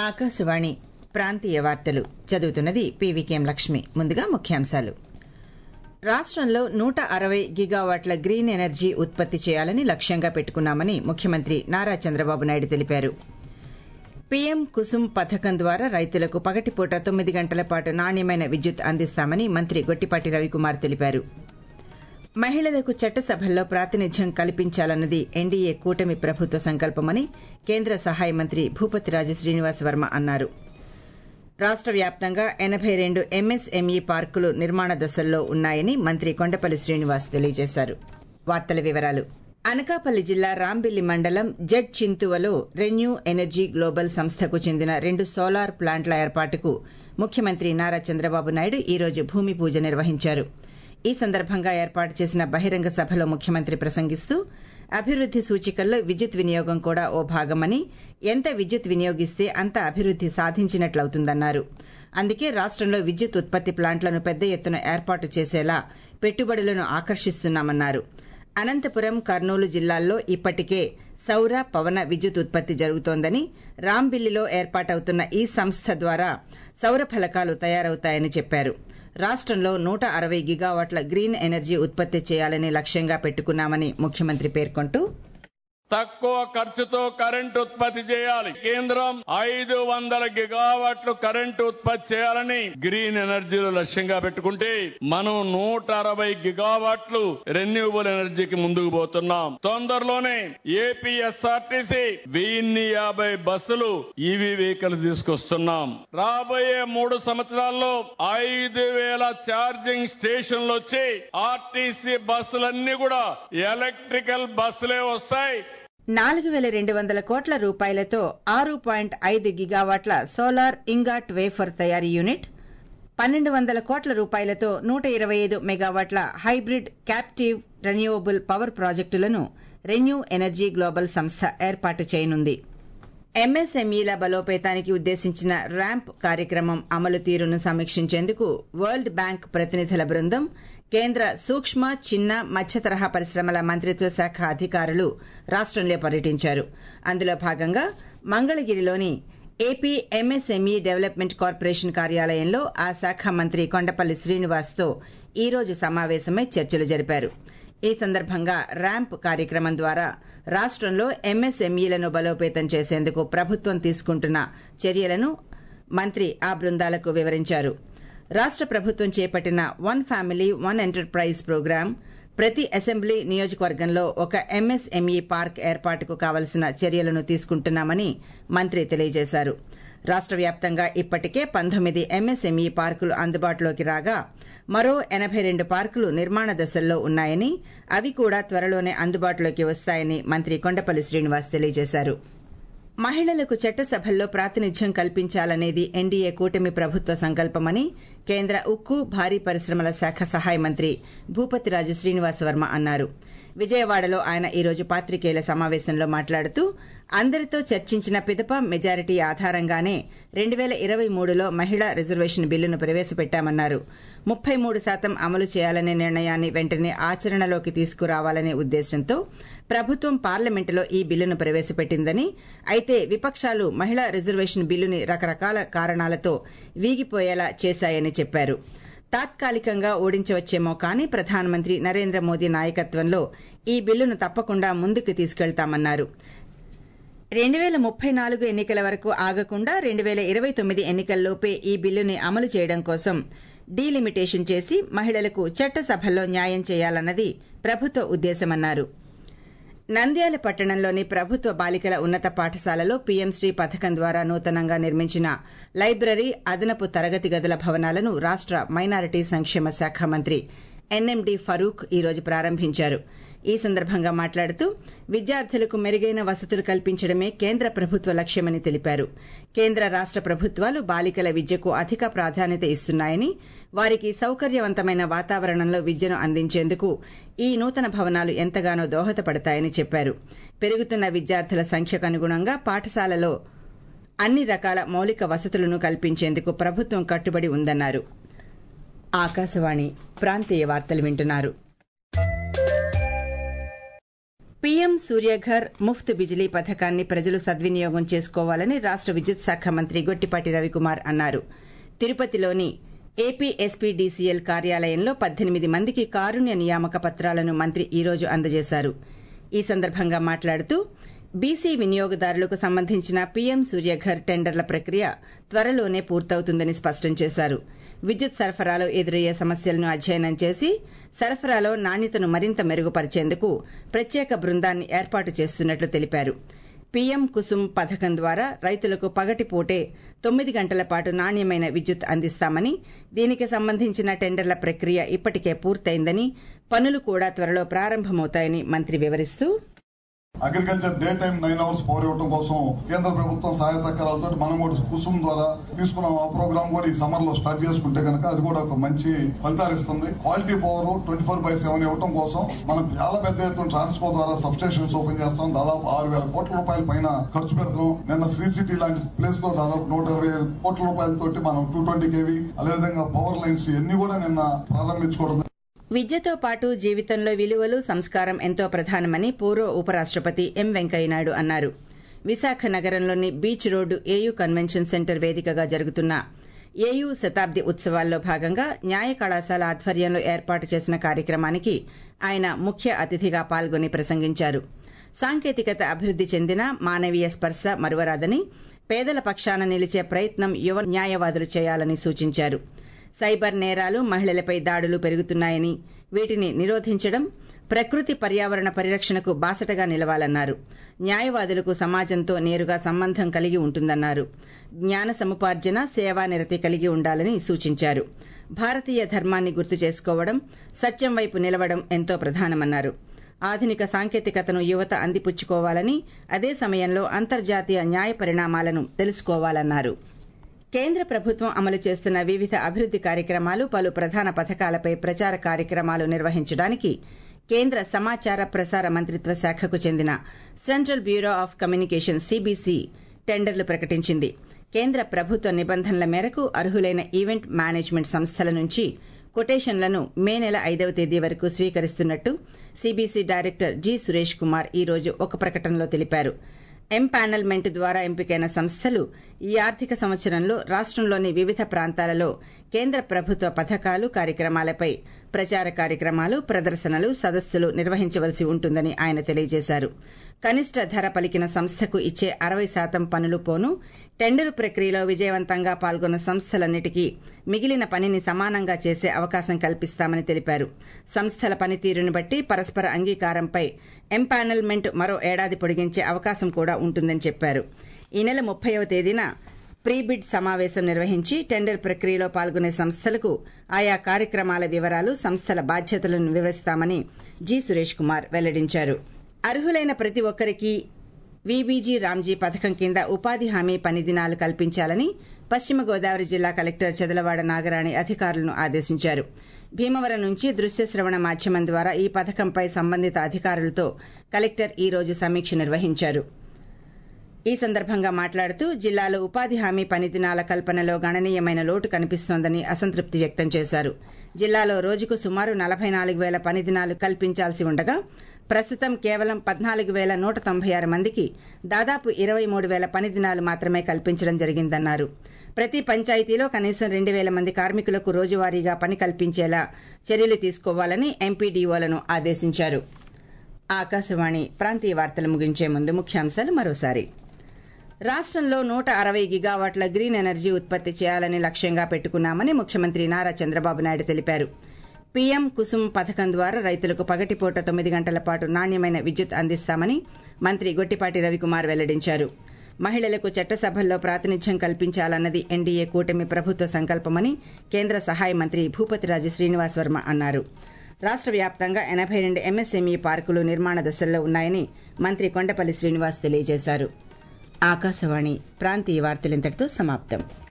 ఆకాశవాణి ప్రాంతీయ వార్తలు చదువుతున్నది పీవీకేఎం లక్ష్మి ముందుగా ముఖ్యాంశాలు రాష్ట్రంలో నూట అరవై గిగావాట్ల గ్రీన్ ఎనర్జీ ఉత్పత్తి చేయాలని లక్ష్యంగా పెట్టుకున్నామని ముఖ్యమంత్రి నారా చంద్రబాబు నాయుడు తెలిపారు పీఎం కుసుమ్ పథకం ద్వారా రైతులకు పగటిపూట తొమ్మిది గంటల పాటు నాణ్యమైన విద్యుత్ అందిస్తామని మంత్రి గొట్టిపాటి రవికుమార్ తెలిపారు మహిళలకు చట్టసభల్లో ప్రాతినిధ్యం కల్పించాలన్నది ఎన్డీఏ కూటమి ప్రభుత్వ సంకల్పమని కేంద్ర సహాయ మంత్రి భూపతిరాజు శ్రీనివాస్ వర్మ అన్నారు రాష్ట్ర వ్యాప్తంగా ఎనబై రెండు ఎంఎస్ఎంఈ పార్కులు నిర్మాణ దశల్లో ఉన్నాయని మంత్రి కొండపల్లి శ్రీనివాస్ తెలియజేశారు వార్తల వివరాలు అనకాపల్లి జిల్లా రాంబిల్లి మండలం జడ్ చింతువలో రెన్యూ ఎనర్జీ గ్లోబల్ సంస్థకు చెందిన రెండు సోలార్ ప్లాంట్ల ఏర్పాటుకు ముఖ్యమంత్రి నారా చంద్రబాబు నాయుడు ఈ రోజు భూమి పూజ నిర్వహించారు ఈ సందర్భంగా ఏర్పాటు చేసిన బహిరంగ సభలో ముఖ్యమంత్రి ప్రసంగిస్తూ అభివృద్ది సూచికల్లో విద్యుత్ వినియోగం కూడా ఓ భాగమని ఎంత విద్యుత్ వినియోగిస్తే అంత అభివృద్ది సాధించినట్లవుతుందన్నారు అందుకే రాష్టంలో విద్యుత్ ఉత్పత్తి ప్లాంట్లను పెద్ద ఎత్తున ఏర్పాటు చేసేలా పెట్టుబడులను ఆకర్షిస్తున్నామన్నారు అనంతపురం కర్నూలు జిల్లాల్లో ఇప్పటికే సౌర పవన విద్యుత్ ఉత్పత్తి జరుగుతోందని రాంబిల్లిలో ఏర్పాటవుతున్న ఈ సంస్థ ద్వారా సౌర ఫలకాలు తయారవుతాయని చెప్పారు రాష్టంలో నూట అరవై గిగావాట్ల గ్రీన్ ఎనర్జీ ఉత్పత్తి చేయాలని లక్ష్యంగా పెట్టుకున్నామని ముఖ్యమంత్రి పేర్కొంటూ తక్కువ ఖర్చుతో కరెంటు ఉత్పత్తి చేయాలి కేంద్రం ఐదు వందల గిగావాట్లు కరెంటు ఉత్పత్తి చేయాలని గ్రీన్ ఎనర్జీలో లక్ష్యంగా పెట్టుకుంటే మనం నూట అరవై గిగావాట్లు రెన్యూబుల్ ఎనర్జీకి ముందుకు పోతున్నాం తొందరలోనే ఏపీఎస్ఆర్టీసీ వెయ్యిన్ని యాభై బస్సులు ఈవీ వెహికల్ తీసుకొస్తున్నాం రాబోయే మూడు సంవత్సరాల్లో ఐదు వేల ఛార్జింగ్ స్టేషన్లు వచ్చి ఆర్టీసీ బస్సులన్నీ కూడా ఎలక్ట్రికల్ బస్సులే వస్తాయి నాలుగు వేల రెండు వందల కోట్ల రూపాయలతో ఆరు పాయింట్ ఐదు గిగావాట్ల సోలార్ ఇంగాట్ వేఫర్ తయారీ యూనిట్ పన్నెండు వందల కోట్ల రూపాయలతో నూట ఇరవై ఐదు మెగావాట్ల హైబ్రిడ్ క్యాప్టివ్ రెన్యూవబుల్ పవర్ ప్రాజెక్టులను రెన్యూ ఎనర్జీ గ్లోబల్ సంస్థ ఏర్పాటు చేయనుంది ఎంఎస్ఎంఈల బలోపేతానికి ఉద్దేశించిన ర్యాంప్ కార్యక్రమం అమలు తీరును సమీక్షించేందుకు వరల్డ్ బ్యాంక్ ప్రతినిధుల బృందం కేంద్ర సూక్ష్మ చిన్న మధ్య తరహా పరిశ్రమల మంత్రిత్వ శాఖ అధికారులు రాష్టంలో పర్యటించారు అందులో భాగంగా మంగళగిరిలోని ఏపీ ఎంఎస్ఎంఈ డెవలప్మెంట్ కార్పొరేషన్ కార్యాలయంలో ఆ శాఖ మంత్రి కొండపల్లి శ్రీనివాస్తో ఈ రోజు సమావేశమై చర్చలు జరిపారు ఈ సందర్భంగా ర్యాంప్ కార్యక్రమం ద్వారా రాష్టంలో ఎంఎస్ఎంఈలను బలోపేతం చేసేందుకు ప్రభుత్వం తీసుకుంటున్న చర్యలను మంత్రి ఆ బృందాలకు వివరించారు రాష్ట ప్రభుత్వం చేపట్టిన one family one enterprise programme ప్రతి అసెంబ్లీ నియోజకవర్గంలో ఒక ఎంఎస్ఎంఈ పార్క్ ఏర్పాటుకు కావలసిన చర్యలను తీసుకుంటున్నామని మంత్రి తెలియజేశారు రాష్ట వ్యాప్తంగా ఇప్పటికే పంతొమ్మిది ఎంఎస్ఎంఈ పార్కులు అందుబాటులోకి రాగా మరో ఎనబై రెండు పార్కులు నిర్మాణ దశల్లో ఉన్నాయని అవి కూడా త్వరలోనే అందుబాటులోకి వస్తాయని మంత్రి కొండపల్లి శ్రీనివాస్ తెలియజేశారు మహిళలకు చట్టసభల్లో ప్రాతినిధ్యం కల్పించాలనేది ఎన్డీఏ కూటమి ప్రభుత్వ సంకల్పమని కేంద్ర ఉక్కు భారీ పరిశ్రమల శాఖ సహాయ మంత్రి భూపతిరాజు శ్రీనివాస్ వర్మ అన్నారు విజయవాడలో ఆయన ఈరోజు పాత్రికేయుల సమావేశంలో మాట్లాడుతూ అందరితో చర్చించిన పిదప మెజారిటీ ఆధారంగానే రెండు వేల ఇరవై మూడులో మహిళా రిజర్వేషన్ బిల్లును ప్రవేశపెట్టామన్నారు ముప్పై మూడు శాతం అమలు చేయాలనే నిర్ణయాన్ని వెంటనే ఆచరణలోకి తీసుకురావాలనే ఉద్దేశంతో ప్రభుత్వం పార్లమెంటులో ఈ బిల్లును ప్రవేశపెట్టిందని అయితే విపక్షాలు మహిళా రిజర్వేషన్ బిల్లుని రకరకాల కారణాలతో వీగిపోయేలా చేశాయని చెప్పారు తాత్కాలికంగా ఓడించవచ్చేమో కానీ ప్రధానమంత్రి నరేంద్ర మోదీ నాయకత్వంలో ఈ బిల్లును తప్పకుండా ముందుకు తీసుకెళ్తామన్నారు రెండు వేల ముప్పై నాలుగు ఎన్నికల వరకు ఆగకుండా రెండు వేల ఇరవై తొమ్మిది ఎన్నికల్లోపే ఈ బిల్లుని అమలు చేయడం కోసం డీలిమిటేషన్ చేసి మహిళలకు చట్టసభల్లో న్యాయం చేయాలన్నది ప్రభుత్వ ఉద్దేశమన్నారు నంద్యాల పట్టణంలోని ప్రభుత్వ బాలికల ఉన్నత పాఠశాలలో పీఎం శ్రీ పథకం ద్వారా నూతనంగా నిర్మించిన లైబ్రరీ అదనపు తరగతి గదుల భవనాలను రాష్ట మైనారిటీ సంక్షేమ శాఖ మంత్రి ఎన్ఎండి ఫరూక్ ఈరోజు ప్రారంభించారు ఈ సందర్భంగా మాట్లాడుతూ విద్యార్థులకు మెరుగైన వసతులు కల్పించడమే కేంద్ర ప్రభుత్వ లక్ష్యమని తెలిపారు కేంద్ర రాష్ట ప్రభుత్వాలు బాలికల విద్యకు అధిక ప్రాధాన్యత ఇస్తున్నాయని వారికి సౌకర్యవంతమైన వాతావరణంలో విద్యను అందించేందుకు ఈ నూతన భవనాలు ఎంతగానో దోహదపడతాయని చెప్పారు పెరుగుతున్న విద్యార్థుల సంఖ్యకు అనుగుణంగా పాఠశాలలో అన్ని రకాల మౌలిక వసతులను కల్పించేందుకు ప్రభుత్వం కట్టుబడి ఉందన్నారు ఆకాశవాణి ప్రాంతీయ వార్తలు వింటున్నారు పీఎం సూర్యఘర్ ముఫ్త్ బిజిలీ పథకాన్ని ప్రజలు సద్వినియోగం చేసుకోవాలని రాష్ట విద్యుత్ శాఖ మంత్రి గొట్టిపాటి రవికుమార్ అన్నారు తిరుపతిలోని ఏపీఎస్పీడీసీఎల్ కార్యాలయంలో పద్దెనిమిది మందికి కారుణ్య నియామక పత్రాలను మంత్రి ఈ రోజు అందజేశారు ఈ సందర్భంగా మాట్లాడుతూ బీసీ వినియోగదారులకు సంబంధించిన పీఎం సూర్యఘర్ టెండర్ల ప్రక్రియ త్వరలోనే పూర్తవుతుందని స్పష్టం చేశారు విద్యుత్ సరఫరాలో ఎదురయ్యే సమస్యలను అధ్యయనం చేసి సరఫరాలో నాణ్యతను మరింత మెరుగుపరిచేందుకు ప్రత్యేక బృందాన్ని ఏర్పాటు చేస్తున్నట్లు తెలిపారు పీఎం కుసుమ్ పథకం ద్వారా రైతులకు పగటిపూటే తొమ్మిది గంటల పాటు నాణ్యమైన విద్యుత్ అందిస్తామని దీనికి సంబంధించిన టెండర్ల ప్రక్రియ ఇప్పటికే పూర్తయిందని పనులు కూడా త్వరలో ప్రారంభమవుతాయని మంత్రి వివరిస్తూ agriculture day time nine hours power ఇవ్వడం కోసం కేంద్ర ప్రభుత్వం సహాయ సహకారాలతో మనం కూడా కుసుమ్ ద్వారా తీసుకున్నాం ఆ ప్రోగ్రామ్ కూడా ఈ సమ్మర్ లో స్టార్ట్ చేసుకుంటే కనుక అది కూడా ఒక మంచి ఫలితాలు ఇస్తుంది quality power twenty four by seven ఇవ్వడం కోసం మనం చాలా పెద్ద ఎత్తున ట్రాన్స్కో ద్వారా సబ్ స్టేషన్స్ ఓపెన్ చేస్తాం దాదాపు ఆరు వేల కోట్ల రూపాయల పైన ఖర్చు పెడతాం నిన్న శ్రీ సిటీ లాంటి ప్లేస్ లో దాదాపు నూట ఇరవై కోట్ల రూపాయలతోటి మనం టూ ట్వంటీ కేవీ అదేవిధంగా పవర్ లైన్స్ ఇవన్నీ కూడా నిన్న ప్రారంభించుకోవడం విద్యతో పాటు జీవితంలో విలువలు సంస్కారం ఎంతో ప్రధానమని పూర్వ ఉపరాష్టపతి ఎం వెంకయ్యనాయుడు అన్నారు విశాఖ నగరంలోని beach road AU convention centre వేదికగా జరుగుతున్న ఏయూ శతాబ్ది ఉత్సవాల్లో భాగంగా న్యాయ కళాశాల ఆధ్వర్యంలో ఏర్పాటు చేసిన కార్యక్రమానికి ఆయన ముఖ్య అతిథిగా పాల్గొని ప్రసంగించారు సాంకేతికత అభివృద్ది చెందిన మానవీయ స్పర్శ మరువరాదని పేదల పక్షాన నిలిచే ప్రయత్నం యువ న్యాయవాదులు చేయాలని సూచించారు సైబర్ నేరాలు మహిళలపై దాడులు పెరుగుతున్నాయని వీటిని నిరోధించడం ప్రకృతి పర్యావరణ పరిరక్షణకు బాసటగా నిలవాలన్నారు న్యాయవాదులకు సమాజంతో నేరుగా సంబంధం కలిగి ఉంటుందన్నారు జ్ఞాన సముపార్జన సేవా నిరతి కలిగి ఉండాలని సూచించారు భారతీయ ధర్మాన్ని గుర్తు చేసుకోవడం సత్యం వైపు నిలవడం ఎంతో ప్రధానమన్నారు ఆధునిక సాంకేతికతను యువత అందిపుచ్చుకోవాలని అదే సమయంలో అంతర్జాతీయ న్యాయ పరిణామాలను తెలుసుకోవాలన్నారు కేంద్ర ప్రభుత్వం అమలు చేస్తున్న వివిధ అభివృద్ది కార్యక్రమాలు పలు ప్రధాన పథకాలపై ప్రచార కార్యక్రమాలు నిర్వహించడానికి కేంద్ర సమాచార ప్రసార మంత్రిత్వ శాఖకు చెందిన central bureau of communication CBC టెండర్లు ప్రకటించింది కేంద్ర ప్రభుత్వ నిబంధనల మేరకు అర్హులైన ఈవెంట్ మేనేజ్మెంట్ సంస్థల నుంచి కొటేషన్లను మే నెల ఐదవ తేదీ వరకు స్వీకరిస్తున్నట్టు CBC director G Suresh Kumar ఈ రోజు ఒక ప్రకటనలో తెలిపారు ఎంపానల్మెంట్ ద్వారా ఎంపికైన సంస్థలు ఈ ఆర్థిక సంవత్సరంలో రాష్టంలోని వివిధ ప్రాంతాలలో కేంద్ర ప్రభుత్వ పథకాలు కార్యక్రమాలపై ప్రచార కార్యక్రమాలు ప్రదర్శనలు సదస్సులు నిర్వహించవలసి ఉంటుందని ఆయన తెలియజేశారు కనిష్ట ధర పలికిన సంస్థకు ఇచ్చే అరవై శాతం పనులు పోను టెండరు ప్రక్రియలో విజయవంతంగా పాల్గొన్న సంస్థలన్నిటికీ మిగిలిన పనిని సమానంగా చేసే అవకాశం కల్పిస్తామని తెలిపారు సంస్థల పనితీరును బట్టి పరస్పర అంగీకారంపై ఎంపానల్మెంట్ మరో ఏడాది పొడిగించే అవకాశం కూడా ఉంటుందని చెప్పారు ఈ నెల ముప్పైవ తేదీన ప్రీబిడ్ సమావేశం నిర్వహించి టెండర్ ప్రక్రియలో పాల్గొనే సంస్థలకు ఆయా కార్యక్రమాల వివరాలు సంస్థల బాధ్యతలను వివరిస్తామని జి సురేష్ కుమార్ వెల్లడించారు అర్హులైన ప్రతి ఒక్కరికి వీబీజీ రామ్జీ పథకం కింద ఉపాధి హామీ పని దినాలు కల్పించాలని పశ్చిమ గోదావరి జిల్లా కలెక్టర్ చెదలవాడ నాగరాణి అధికారులను ఆదేశించారు భీమవరం నుంచి దృశ్య శ్రవణ మాధ్యమం ద్వారా ఈ పథకంపై సంబంధిత అధికారులతో కలెక్టర్ ఈ రోజు సమీక్ష నిర్వహించారు ఈ సందర్భంగా మాట్లాడుతూ జిల్లాలో ఉపాధి హామీ పని దినాల కల్పనలో గణనీయమైన లోటు కనిపిస్తోందని అసంతృప్తి వ్యక్తం చేశారు జిల్లాలో రోజుకు సుమారు నలభై నాలుగు వేల పని దినాలు కల్పించాల్సి ఉండగా ప్రస్తుతం కేవలం పద్నాలుగు వేల నూట తొంభై ఆరు మందికి దాదాపు ఇరవై మూడు వేల పని దినాలు మాత్రమే కల్పించడం జరిగిందన్నారు ప్రతి పంచాయతీలో కనీసం రెండు వేల మంది కార్మికులకు రోజువారీగా పని కల్పించేలా చర్యలు తీసుకోవాలని ఎంపీడీఓలను ఆదేశించారు ఆకాశవాణి ప్రాంతీయ వార్తలు ముగించే ముందు ముఖ్యాంశాలు మరోసారి రాష్టంలో నూట అరవై గిగావాట్ల గ్రీన్ ఎనర్జీ ఉత్పత్తి చేయాలని లక్ష్యంగా పెట్టుకున్నామని ముఖ్యమంత్రి నారా చంద్రబాబు నాయుడు తెలిపారు పీఎం కుసుమ్ పథకం ద్వారా రైతులకు పగటిపూట తొమ్మిది గంటల పాటు నాణ్యమైన విద్యుత్ అందిస్తామని మంత్రి గొట్టిపాటి రవికుమార్ వెల్లడించారు మహిళలకు చట్టసభల్లో ప్రాతినిధ్యం కల్పించాలన్నది ఎన్డీఏ కూటమి ప్రభుత్వ సంకల్పమని కేంద్ర సహాయ మంత్రి భూపతిరాజు శ్రీనివాస్ వర్మ అన్నారు రాష్ట వ్యాప్తంగా ఎనభై రెండు ఎంఎస్ఎంఈ పార్కులు నిర్మాణ దశల్లో ఉన్నాయని మంత్రి కొండపల్లి శ్రీనివాస్ తెలియజేశారు ఆకాశవాణి ప్రాంతీయ వార్తలింతటితో సమాప్తం